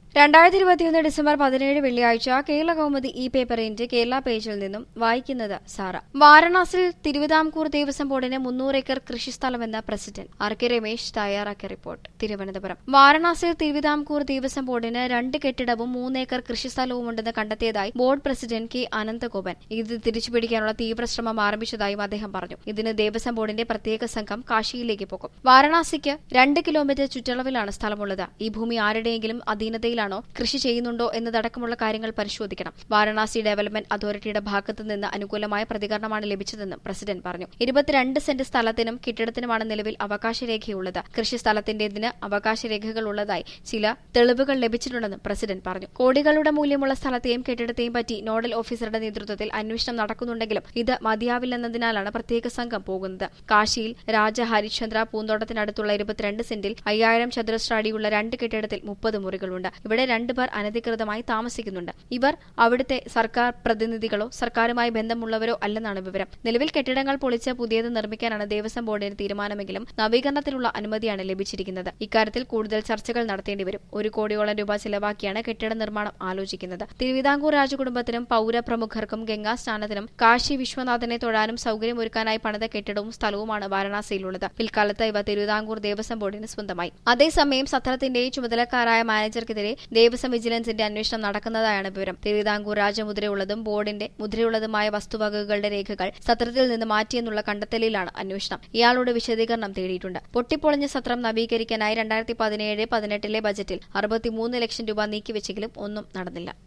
രണ്ടായിരത്തി ഇരുപത്തിയൊന്ന് ഡിസംബർ പതിനേഴ് വെള്ളിയാഴ്ച കേരള കൗമുദി ഇ പേപ്പറിന്റെ കേരള പേജിൽ നിന്നും വായിക്കുന്നത് സാറ വാരണാസിയിൽ തിരുവിതാംകൂർ ദേവസ്വം ബോർഡിന് മുന്നൂറ് ഏക്കർ കൃഷിസ്ഥലമെന്ന പ്രസിഡന്റ് ആർ കെ രമേശ് തയ്യാറാക്കിയ റിപ്പോർട്ട് തിരുവനന്തപുരം വാരണാസിയിൽ തിരുവിതാംകൂർ ദേവസ്വം ബോർഡിന് രണ്ട് കെട്ടിടവും മൂന്ന് ഏക്കർ കൃഷിസ്ഥലവും ഉണ്ടെന്ന് കണ്ടെത്തിയതായി ബോർഡ് പ്രസിഡന്റ് കെ അനന്തഗോപൻ ഇത് തിരിച്ചുപിടിക്കാനുള്ള തീവ്രശ്രമം ആരംഭിച്ചതായും അദ്ദേഹം പറഞ്ഞു ഇതിന് ദേവസ്വം ബോർഡിന്റെ പ്രത്യേക സംഘം കാശിയിലേക്ക് പോകും വാരണാസിക്ക് രണ്ട് കിലോമീറ്റർ ചുറ്റളവിലാണ് സ്ഥലമുള്ളത് ഈ ഭൂമി ആരുടെയെങ്കിലും അധീനതയിലാണോ കൃഷി ചെയ്യുന്നുണ്ടോ എന്നതടക്കമുള്ള കാര്യങ്ങൾ പരിശോധിക്കണം വാരണാസി ഡെവലപ്മെന്റ് അതോറിറ്റിയുടെ ഭാഗത്തു നിന്ന് അനുകൂലമായ പ്രതികരണമാണ് ലഭിച്ചതെന്നും പ്രസിഡന്റ് പറഞ്ഞു ഇരുപത്തിരണ്ട് സെന്റ് സ്ഥലത്തിനും കെട്ടിടത്തിനുമാണ് നിലവിൽ അവകാശരേഖയുള്ളത് കൃഷി സ്ഥലത്തിന്റേതിന് അവകാശരേഖകൾ ഉള്ളതായി ചില തെളിവുകൾ ലഭിച്ചിട്ടുണ്ടെന്നും പ്രസിഡന്റ് പറഞ്ഞു കോടികളുടെ മൂല്യമുള്ള സ്ഥലത്തെയും കെട്ടിടത്തെയും പറ്റി നോഡൽ ഓഫീസറുടെ നേതൃത്വത്തിൽ അന്വേഷണം നടക്കുന്നുണ്ടെങ്കിലും ഇത് മതിയാവില്ലെന്നതിനാലാണ് പ്രത്യേക സംഘം പോകുന്നത് കാശിയിൽ രാജ ഹരിശ്ചന്ദ്ര പൂന്തോട്ടത്തിനടുത്തുള്ള ഇരുപത്തിരണ്ട് സെന്റിൽ അയ്യായിരം ചതുരശ്ര അടിയുള്ള രണ്ട് കെട്ടിടത്തിൽ മുപ്പത് മുറികളുണ്ട് ഇവിടെ രണ്ടുപേർ അനധികൃതമായി താമസിക്കുന്നുണ്ട് ഇവർ അവിടുത്തെ സർക്കാർ പ്രതിനിധികളോ സർക്കാരുമായി ബന്ധമുള്ളവരോ അല്ലെന്നാണ് വിവരം നിലവിൽ കെട്ടിടങ്ങൾ പൊളിച്ച് പുതിയത് നിർമ്മിക്കാനാണ് ദേവസ്വം ബോർഡിന് തീരുമാനമെങ്കിലും നവീകരണത്തിനുള്ള അനുമതിയാണ് ലഭിച്ചിരിക്കുന്നത് ഇക്കാര്യത്തിൽ കൂടുതൽ ചർച്ചകൾ നടത്തേണ്ടി വരും ഒരു കോടിയോളം രൂപ ചിലവാക്കിയാണ് കെട്ടിട നിർമ്മാണം ആലോചിക്കുന്നത് തിരുവിതാംകൂർ രാജകുടുംബത്തിനും പൌരപ്രമുഖർക്കും ഗംഗാ സ്നാനത്തിനും കാശി വിശ്വനാഥനെ തൊഴാനും സൌകര്യമൊരുക്കാനായി പണിത കെട്ടിടവും സ്ഥലവുമാണ് വാരണാസിയിലുള്ളത് പിൽക്കാലത്ത് ഇവ തിരുവിതാംകൂർ ദേവസ്വം ബോർഡിന് സ്വന്തമായി അതേസമയം സത്രത്തിന്റെ ചുമതലക്കാരായ മാനേജർക്കെതിരെ ദേവസ്വം വിജിലൻസിന്റെ അന്വേഷണം നടക്കുന്നതായാണ് വിവരം തിരുവിതാംകൂർ രാജമുദ്രയുള്ളതും ബോർഡിന്റെ മുദ്രയുള്ളതുമായ വസ്തുവകകളുടെ രേഖകൾ സത്രത്തിൽ നിന്ന് മാറ്റിയെന്നുള്ള കണ്ടെത്തലിലാണ് അന്വേഷണം ഇയാളോട് വിശദീകരണം തേടിയിട്ടുണ്ട് പൊട്ടിപ്പൊളിഞ്ഞ സത്രം നവീകരിക്കാനായി രണ്ടായിരത്തി പതിനേഴ് പതിനെട്ടിലെ ബജറ്റിൽ അറുപത്തിമൂന്ന് ലക്ഷം രൂപ നീക്കിവെച്ചെങ്കിലും ഒന്നും നടന്നില്ല